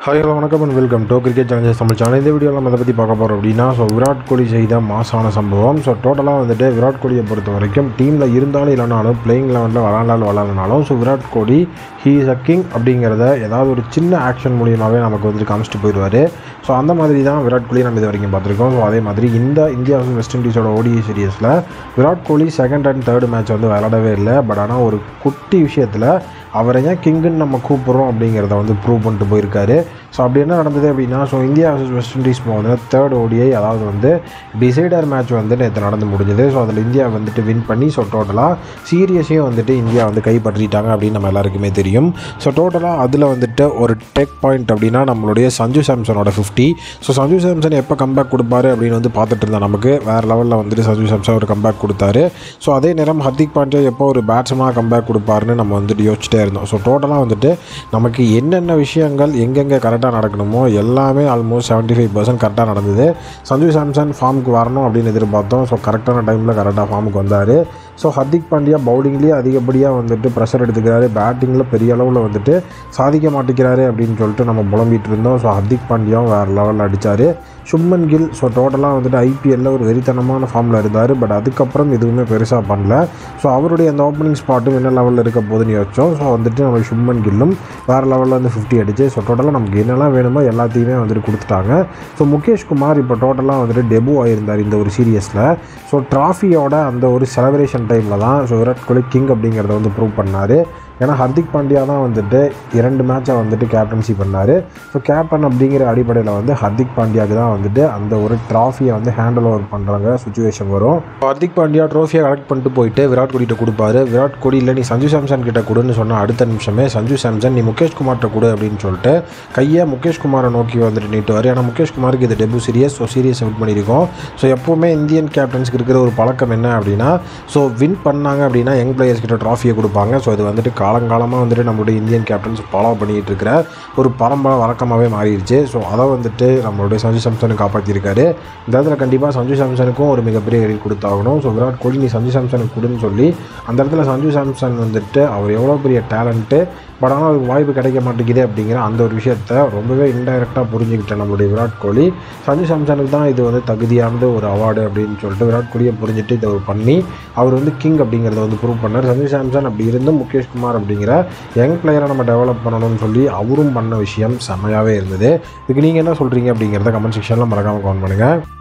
hi hello வணக்கம் and welcome to cricket challenges Tamil channel இந்த வீடியோவில் நம்ம எதை பற்றி பார்க்க போகிறோம் அப்படின்னா ஸோ விராட் கோலி செய்த மாசான சம்பவம் ஸோ டோட்டலாக வந்துட்டு விராட் கோலியை பொறுத்த வரைக்கும் டீமில் இருந்தாலும் இல்லைனாலும் பிளேயிங் லெவனில் விளாண்டாலும் விளாட்னாலும் so Virat Kohli he is a king அப்படிங்கிறத ஏதாவது ஒரு சின்ன ஆக்ஷன் மூலியமாகவே நமக்கு வந்துட்டு காமிச்சிட்டு போயிடுவார் ஸோ அந்த மாதிரி தான் விராட் கோலி நம்ம இது வரைக்கும் பார்த்துருக்கோம் ஸோ அதே மாதிரி இந்த இந்தியா vs வெஸ்ட் இண்டீஸோட ஓடிஐ சீரியஸில் Virat Kohli second and third match வந்து விளாடவே இல்லை பட் ஆனால் ஒரு குட்டி விஷயத்தில் அவரை ஏன் கிங்குன்னு நம்ம கூப்பிட்றோம் அப்படிங்கிறத வந்து ப்ரூவ் பண்ணிட்டு போயிருக்காரு ஸோ அப்படி என்ன நடந்தது அப்படின்னா so India vs West Indies போது தேர்ட் ஓடிஐ அதாவது வந்து டிசைடர் மேட்ச் வந்து நேற்று நடந்து முடிஞ்சது ஸோ அதில் இந்தியா வந்துட்டு வின் பண்ணி ஸோ டோட்டலாக சீரியஸையும் வந்துட்டு இந்தியா வந்து கைப்பற்றிட்டாங்க அப்படின்னு நம்ம எல்லாருக்குமே தெரியும் ஸோ டோட்டலாக அதில் வந்துட்டு ஒரு டெக் பாயிண்ட் அப்படின்னா நம்மளுடைய சஞ்சு சாம்சனோட ஃபிஃப்டி ஸோ சஞ்சு சாம்சன் எப்போ கம்பேக் கொடுப்பாரு அப்படின்னு வந்து பார்த்துட்டு இருந்தா நமக்கு வேறு லெவலில் வந்துட்டு சஞ்சு சாம்சன் ஒரு கம்பேக் கொடுத்தாரு ஸோ அதே நேரம் ஹர்திக் பாண்டியா எப்போ ஒரு பேட்ஸ்மேனாக கம்பேக் கொடுப்பாருன்னு நம்ம வந்துட்டு யோசிச்சிட்டே இருந்தோம் ஸோ டோட்டலாக வந்துட்டு நமக்கு என்னென்ன விஷயங்கள் எங்கெங்கே கரெக்டாக நடக்கணுமோ எல்லாமே ஆல்மோஸ்ட் செவன்ட்டி ஃபைவ் பர்சன்ட் கரெக்டாக நடந்தது சஞ்சு சாம்சன் ஃபார்முக்கு வரணும் அப்படின்னு எதிர்பார்த்தோம் ஸோ கரெக்டான டைமில் கரெக்டாக ஃபார்முக்கு வந்தார் ஸோ ஹர்திக் பாண்டியா பவுலிங்லேயே அதிகப்படியாக வந்துட்டு ப்ரெஷர் எடுத்துக்கிறாரு பேட்டிங்கில் பெரிய அளவில் வந்துட்டு சாதிக்க மாட்டேங்கிறாரு அப்படின்னு சொல்லிட்டு நம்ம புலம்பிட்டு இருந்தோம் ஸோ ஹர்திக் பாண்டியாவும் வேறு லெவலில் அடித்தார் சுப்மன் கில் ஸோ டோட்டலாக வந்துட்டு ஐபிஎல்லில் ஒரு வெறித்தனமான ஃபார்மில் இருந்தார் பட் அதுக்கப்புறம் எதுவுமே பெருசாக பண்ணல ஸோ அவருடைய அந்த ஓப்பனிங் ஸ்பாட்டும் என்ன லெவலில் இருக்க போதுன்னு யோசிச்சோம் ஸோ வந்துட்டு நம்ம சுப்மன் கில்லும் வேறு லெவலில் வந்து ஃபிஃப்டி அடிச்சு ஸோ டோட்டலாக நமக்கு என்னெல்லாம் வேணுமோ எல்லாத்தையுமே வந்துட்டு கொடுத்துட்டாங்க ஸோ முகேஷ் குமார் இப்போ டோட்டலாக வந்துட்டு டெபு ஆகியிருந்தார் இந்த ஒரு சீரியஸில் ஸோ ட்ராஃபியோட அந்த ஒரு செலப்ரேஷன் டைமில் தான் ஸோ விராட் கோலி கிங் அப்படிங்கிறத வந்து ப்ரூவ் பண்ணார் ஏன்னா ஹர்திக் பாண்டியா தான் வந்துட்டு இரண்டு மேட்சை வந்துட்டு கேப்டன்சி பண்ணார் ஸோ கேப்டன் அப்படிங்கிற அடிப்படையில் வந்து ஹர்திக் பாண்டியாவுக்கு தான் வந்துட்டு அந்த ஒரு ட்ராஃபியை வந்து ஹேண்டில் ஓவர் பண்ணுறாங்க சுச்சுவேஷன் வரும் ஹர்திக் பாண்டியா ட்ரோஃபியை கலெக்ட் பண்ணிட்டு போயிட்டு விராட் கோலிகிட்ட கொடுப்பாரு விராட் கோலி இல்லை நீ சஞ்சு சாம்சன் கிட்ட கொடுன்னு சொன்ன அடுத்த நிமிஷமே சஞ்சு சாம்சன் நீ முகேஷ் குமார்கிட்ட கொடு அப்படின்னு சொல்லிட்டு கையை முகேஷ் குமாரை நோக்கி வந்துட்டு நீட்டுவார் ஏன்னா முகேஷ் குமாருக்கு இது debut series so series win பண்ணியிருக்கோம் ஸோ எப்போவுமே இந்தியன் கேப்டன்ஸ்க்கு இருக்கிற ஒரு பழக்கம் என்ன அப்படின்னா ஸோ வின் பண்ணாங்க அப்படின்னா யங் பிளேயர்ஸ் கிட்ட ட்ராஃபியை கொடுப்பாங்க ஸோ இது வந்துட்டு காலங்காலமாக வந்துட்டு நம்மளுடைய இந்தியன் கேப்டன்ஸ் ஃபாலோ பண்ணிகிட்டு இருக்கிற ஒரு பரம்பரை வழக்கமாகவே மாறிடுச்சு ஸோ அதை வந்துட்டு நம்மளுடைய சஞ்சு சாம்சனுக்கு காப்பாற்றிருக்காரு இந்த இடத்துல கண்டிப்பாக சஞ்சு சாம்சனுக்கும் ஒரு மிகப்பெரிய எடிட் கொடுத்தாகணும் ஸோ விராட் கோலி நீ சஞ்சு சாம்சனுக்கு கொடுன்னு சொல்லி அந்த இடத்துல சஞ்சு சாம்சன் வந்துட்டு அவர் எவ்வளோ பெரிய டேலண்ட்டு பட் ஆனால் அவருக்கு வாய்ப்பு கிடைக்க மாட்டேங்குது அப்படிங்கிற அந்த ஒரு விஷயத்த ரொம்பவே இன்டைரக்டாக புரிஞ்சுக்கிட்ட நம்மளுடைய விராட் கோலி சஞ்சு சாம்சனுக்கு தான் இது வந்து தகுதியானது ஒரு அவார்டு அப்படின்னு சொல்லிட்டு விராட் கோலியை புரிஞ்சுட்டு இதை ஒரு பண்ணி அவர் வந்து கிங் அப்படிங்கிறத வந்து ப்ரூவ் பண்ணார் சஞ்சு சாம்சன் அப்படி இருந்தும் முகேஷ் குமார் அப்படிங்கிற யங் பிளேயரை நம்ம டெவலப் பண்ணணும்னு சொல்லி அவரும் பண்ண விஷயம் செம்மையாகவே இருந்தது இதுக்கு நீங்கள் என்ன சொல்கிறீங்க அப்படிங்கிறத கமெண்ட் செக்ஷனில் மறக்காமல் கமெண்ட் பண்ணுங்கள்